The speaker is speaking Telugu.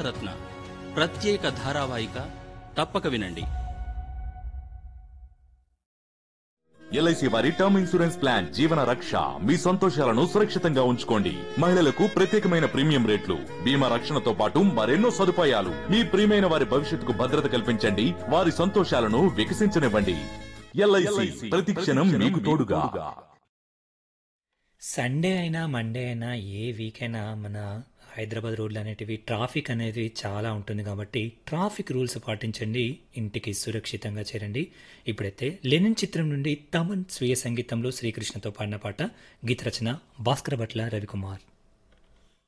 బాలరత్న ప్రత్యేక ధారావాహిక తప్పక వినండి ఎల్ఐసి వారి టర్మ్ ఇన్సూరెన్స్ ప్లాన్ జీవన రక్ష మీ సంతోషాలను సురక్షితంగా ఉంచుకోండి మహిళలకు ప్రత్యేకమైన ప్రీమియం రేట్లు బీమా రక్షణతో పాటు మరెన్నో సదుపాయాలు మీ ప్రియమైన వారి భవిష్యత్తుకు భద్రత కల్పించండి వారి సంతోషాలను వికసించనివ్వండి ఎల్ఐసి ప్రతి క్షణం మీకు తోడుగా సండే అయినా మండే అయినా ఏ వీక్ అయినా మన హైదరాబాద్ రోడ్లు అనేటివి ట్రాఫిక్ అనేది చాలా ఉంటుంది కాబట్టి ట్రాఫిక్ రూల్స్ పాటించండి ఇంటికి సురక్షితంగా చేరండి ఇప్పుడైతే లెనిన్ చిత్రం నుండి తమన్ స్వీయ సంగీతంలో శ్రీకృష్ణతో పాడిన పాట గీత రచన భాస్కర భట్ల రవికుమార్